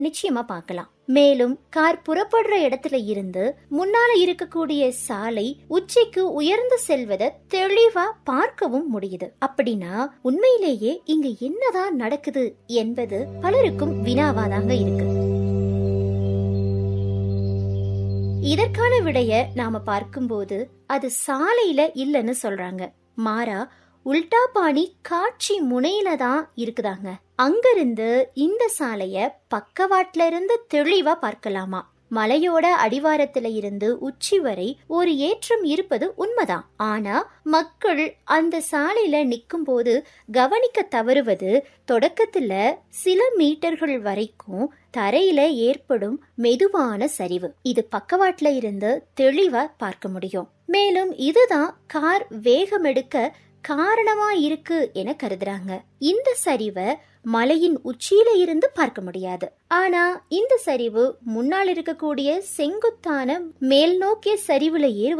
நிச்சயமா பார்க்கலாம் மேலும் கார் புறப்படுற இடத்துல இருந்து முன்னால இருக்கக்கூடிய சாலை உச்சிக்கு உயர்ந்து செல்வதை தெளிவா பார்க்கவும் முடியுது அப்படின்னா உண்மையிலேயே இங்க என்னதான் நடக்குது என்பது பலருக்கும் வினாவாதாங்க இருக்கு இதற்கான விடைய நாம பார்க்கும்போது அது சாலையில இல்லைன்னு சொல்றாங்க மாறா உல்டா பாணி காட்சி முனையில தான் இருக்குதாங்க அங்கிருந்து இந்த சாலைய பக்கவாட்ல இருந்து தெளிவா பார்க்கலாமா மலையோட அடிவாரத்துல இருந்து உச்சி வரை ஒரு ஏற்றம் இருப்பது உண்மைதான் ஆனா மக்கள் அந்த சாலையில நிற்கும் போது கவனிக்க தவறுவது தொடக்கத்துல சில மீட்டர்கள் வரைக்கும் தரையில ஏற்படும் மெதுவான சரிவு இது பக்கவாட்ல இருந்து தெளிவா பார்க்க முடியும் மேலும் இதுதான் கார் வேகம் எடுக்க காரணமா இருக்கு என கருதுறாங்க இந்த சரிவை மலையின் உச்சியில இருந்து பார்க்க முடியாது ஆனா இந்த சரிவு முன்னால் இருக்கக்கூடிய செங்குத்தான மேல் நோக்கிய சரிவுல ஏறுவது